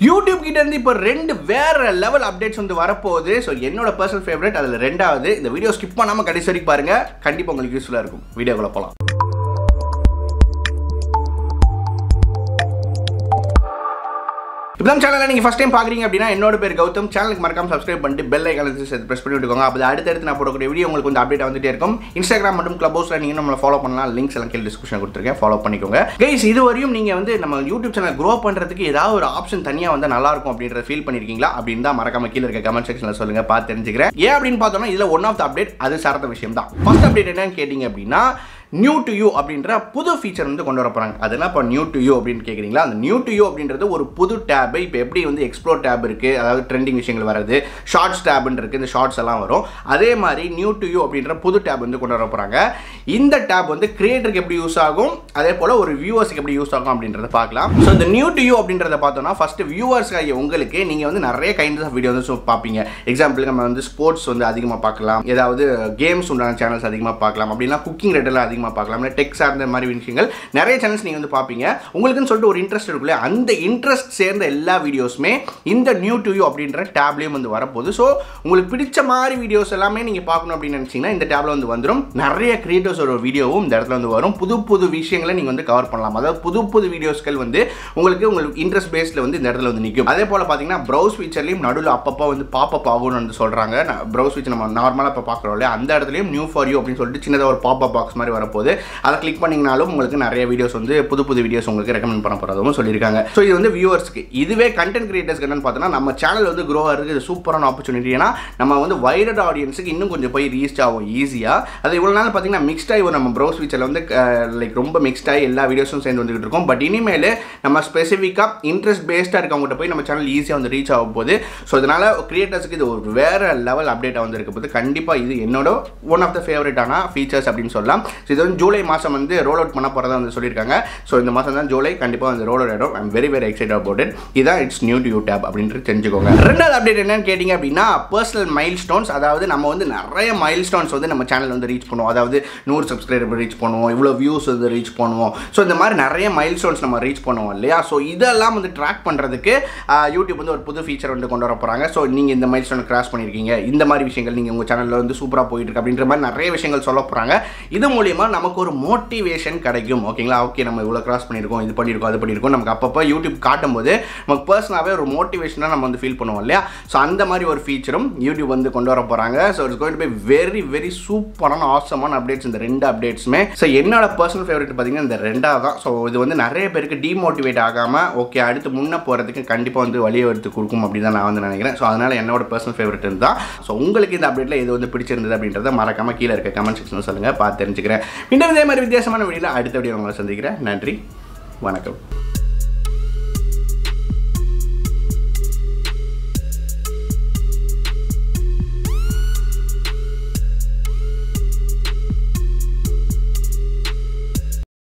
YouTube கிட்ட இருந்து இப்போ ரெண்டு வேற லெவல் அப்டேட்ஸ் வந்து வரப்போகுது ஸோ என்னோட பர்சனல் ஃபேவரட் அதில் ரெண்டாவது இந்த வீடியோ ஸ்கிப் பண்ணாமல் கடைசி வரைக்கும் பாருங்க கண்டிப்பாக உங்களுக்கு யூஸ்ஃபுல்லாக இருக்கும் வீடியோக்குள்ள போகலாம் இப்போ சேனலில் நீங்கள் ஃபஸ்ட் டைம் பார்க்குறீங்க அப்படின்னா என்னோட பேர் கௌதம் சேனலுக்கு மறக்காம சப்ஸ்கிரைப் பண்ணிட்டு பெல் ஐக்கான சேர்த்து ப்ரெஸ் பண்ணி விட்டுக்கோங்க அப்போ அடுத்தடுத்து நான் போடக்கூடிய வீடியோ உங்களுக்கு கொஞ்சம் அப்டேட் வந்துட்டே இருக்கும் இன்ஸ்டாகிராம் மற்றும் கிளப் ஹவுஸில் நீங்கள் நம்மளை ஃபாலோ பண்ணலாம் லிங்க்ஸ் எல்லாம் கீழே டிஸ்கிரிப்ஷன் கொடுத்துருக்கேன் ஃபாலோ பண்ணிக்கோங்க கைஸ் இது வரையும் நீங்கள் வந்து நம்ம யூடியூப் சேனல் க்ரோ பண்ணுறதுக்கு ஏதாவது ஒரு ஆப்ஷன் தனியாக வந்து நல்லா இருக்கும் அப்படின்றத ஃபீல் பண்ணியிருக்கீங்களா அப்படின்னு தான் மறக்காம கீழே இருக்க கமெண்ட் செக்ஷனில் சொல்லுங்கள் பார்த்து தெரிஞ்சுக்கிறேன் ஏன் அப்படின்னு பார்த்தோம்னா இதில் ஒன் ஆஃப் த அப்டேட் அது சார்ந்த விஷயம் தான் ஃபர்ஸ்ட் அப்டேட் என்னன்னு கேட்டிங்க அப்படின்னா நியூ டு யூ அப்படின்ற புது ஃபீச்சர் வந்து கொண்டு வர போகிறாங்க அது என்ன இப்போ நியூ டு யூ அப்படின்னு கேட்குறீங்களா அந்த நியூ டு யூ அப்படின்றது ஒரு புது டேப் இப்போ எப்படி வந்து எக்ஸ்ப்ளோர் டேப் இருக்குது அதாவது ட்ரெண்டிங் விஷயங்கள் வருது ஷார்ட்ஸ் டேப்னு இருக்குது இந்த ஷார்ட்ஸ் எல்லாம் வரும் அதே மாதிரி நியூ டு யூ அப்படின்ற புது டேப் வந்து கொண்டு வர போகிறாங்க இந்த டேப் வந்து கிரியேட்டருக்கு எப்படி யூஸ் ஆகும் அதே போல் ஒரு வியூவர்ஸுக்கு எப்படி யூஸ் ஆகும் அப்படின்றத பார்க்கலாம் ஸோ இந்த நியூ டு யூ அப்படின்றத பார்த்தோம்னா ஃபஸ்ட்டு வியூவர்ஸ் உங்களுக்கு நீங்கள் வந்து நிறைய கைண்ட்ஸ் ஆஃப் வீடியோ வந்து பார்ப்பீங்க எக்ஸாம்பிளுக்கு நம்ம வந்து ஸ்போர்ட்ஸ் வந்து அதிகமாக பார்க்கலாம் ஏதாவது கேம்ஸ் உண்டான சேனல்ஸ் அதிகமாக பார்க்கலாம் அப்படின்னா குக்கிங் ரெட்டெல்லாம் அதிகமாக பார்க்கலாம் இல்லை டெக் சார்ந்த மாதிரி விஷயங்கள் நிறைய சேனல்ஸ் நீங்கள் வந்து பார்ப்பீங்க உங்களுக்குன்னு சொல்லிட்டு ஒரு இன்ட்ரெஸ்ட் இருக்குல்ல அந்த இன்ட்ரெஸ்ட் சேர்ந்த எல்லா வீடியோஸுமே இந்த நியூ டு யூ அப்படின்ற டேப்லேயும் வந்து வரப்போகுது ஸோ உங்களுக்கு பிடிச்ச மாதிரி வீடியோஸ் எல்லாமே நீங்கள் பார்க்கணும் அப்படின்னு நினச்சிங்கன்னா இந்த டேப்ல வந்து வந்துடும் நிறைய கிரியேட்டர்ஸோட வீடியோவும் இந்த இடத்துல வந்து வரும் புது புது விஷயங்களை நீங்கள் வந்து கவர் பண்ணலாம் அதாவது புது புது வீடியோஸ்கள் வந்து உங்களுக்கு உங்களுக்கு இன்ட்ரெஸ்ட் பேஸில் வந்து இந்த இடத்துல வந்து நிற்கும் அதே போல் பார்த்தீங்கன்னா ப்ரௌஸ் ஃபீச்சர்லையும் நடுவில் அப்பப்போ வந்து பாப்பப் ஆகும்னு வந்து சொல்கிறாங்க ப்ரௌஸ் ஃபீச்சர் நம்ம நார்மலாக இப்போ பார்க்குறோம் இல்லையா அந்த இடத்துலையும் நியூ ஃபார் யூ அப்படின்னு சொல்லிட்டு சின்னதாக ஒரு பாப்பப் பாக்ஸ் மாதிரி வரப்போகுது அதை கிளிக் பண்ணிங்கனாலும் உங்களுக்கு நிறைய வீடியோஸ் வந்து புது புது வீடியோஸ் உங்களுக்கு ரெக்கமெண்ட் பண்ண போகிறதும் சொல்லியிருக்காங்க ஸோ இது வந்து வியூவர்ஸ்க்கு இதுவே கண்டென்ட் கிரியேட்டர்ஸ்க்கு என்னன்னு பார்த்தோன்னா நம்ம சேனல் வந்து க்ரோ ஆகிறதுக்கு இது சூப்பரான ஆப்பர்ச்சுனிட்டி ஏன்னா நம்ம வந்து வைரட் ஆடியன்ஸுக்கு இன்னும் கொஞ்சம் போய் ரீச் ஆகும் ஈஸியாக அது இவ்வளோ நாள் பார்த்தீங்கன்னா மிக்ஸ்ட் ஆகி ஒரு நம்ம ப்ரௌஸ் ஃபீச்சரில் வந்து லைக் ரொம்ப மிக்ஸ்ட் ஆகி எல்லா வீடியோஸும் சேர்ந்து வந்துகிட்டு இருக்கோம் பட் இனிமேல் நம்ம ஸ்பெசிஃபிக்காக இன்ட்ரெஸ்ட் பேஸ்டாக இருக்கவங்ககிட்ட போய் நம்ம சேனல் ஈஸியாக வந்து ரீச் ஆகும் போது ஸோ இதனால் கிரியேட்டர்ஸுக்கு இது ஒரு வேறு லெவல் அப்டேட்டாக வந்து இருக்க போது கண்டிப்பாக இது என்னோட ஒன் ஆஃப் த ஃபேவரட்டான ஃபீச்சர்ஸ் அப்படின்னு சொல்லலாம் ஸோ இது வந்து ஜூலை மாதம் வந்து ரோல் அவுட் பண்ண போகிறதா வந்து சொல்லியிருக்காங்க ஸோ இந்த மாதம் தான் ஜூலை கண்டிப்பாக வந்து ரோல் அவுட் ஆகிடும் I'm very very excite about it இதான் it's new to you tab அப்படின்ட்டு தெரிஞ்சுக்கோங்க ரெண்டாவது அப்டேட் என்னன்னு கேட்டிங்க அப்படின்னா பர்சனல் மைல் ஸ்டோன்ஸ் அதாவது நம்ம வந்து நிறைய மைல் ஸ்டோன்ஸ் வந்து நம்ம சேனல் வந்து ரீச் பண்ணுவோம் அதாவது நூறு சப்ஸ்கிரைபர் ரீச் பண்ணுவோம் இவ்வளோ வியூஸ் வந்து ரீச் பண்ணுவோம் ஸோ இந்த மாதிரி நிறைய மைல் ஸ்டோன்ஸ் நம்ம ரீச் பண்ணுவோம் இல்லையா ஸோ இதெல்லாம் வந்து ட்ராக் பண்ணுறதுக்கு யூடியூப் வந்து ஒரு புது ஃபீச்சர் வந்து கொண்டு வர போகிறாங்க ஸோ நீங்கள் இந்த மைல் ஸ்டோன் கிராஸ் பண்ணியிருக்கீங்க இந்த மாதிரி விஷயங்கள் நீங்கள் உங்கள் சேனலில் வந்து சூப்பராக போயிட்டு இருக்கு அப்படின்ற மாதிரி நிறைய விஷயங்கள் சொல்ல போகிறாங்க இது மூலியமாக நமக்கு ஒரு மோட்டிவேஷன் கிடைக்கும் ஓகேங்களா ஓகே நம்ம இவ்வளோ கிராஸ் பண்ணியிருக்கோம் இது பண்ணியிருக்கோம் அது பண்ணியிருக்கோம் நமக்கு அப்பப்போ யூடியூப் காட்டும்போது நமக்கு பர்சனாகவே ஒரு மோட்டிவேஷனாக நம்ம வந்து ஃபீல் பண்ணுவோம் இல்லையா ஸோ அந்த மாதிரி ஒரு ஃபீச்சரும் யூடியூப் வந்து கொண்டு வர போகிறாங்க so it's going by very very சூப்பரான ஆசமான அப்டேட்ஸ் இந்த ரெண்டு அப்டேட்ஸுமே ஸோ என்னோட பர்சனல் ஃபேவரட் பார்த்தீங்கன்னா இந்த ரெண்டாவது தான் ஸோ இது வந்து நிறைய பேருக்கு டிமோட்டிவேட் ஆகாமல் ஓகே அடுத்து முன்னே போகிறதுக்கு கண்டிப்பாக வந்து வழியை எடுத்து கொடுக்கும் அப்படி தான் நான் வந்து நினைக்கிறேன் ஸோ அதனால் என்னோட பர்சனல் ஃபேவரட் தான் ஸோ உங்களுக்கு இந்த அப்டேட்டில் எது வந்து பிடிச்சிருந்தது அப்படின்றத மறக்காம கீழே இருக்க கமெண்ட் செக்ஷனில் சொல்லுங்கள் பார்த்து தெரிஞ்சுக்கிறேன் இன்னும் இதே மாதிரி வித்தியாசமான வீடியோவில் அடுத்த வீடியோ உங்களை சந்திக்கிறேன் நன்றி வணக்கம்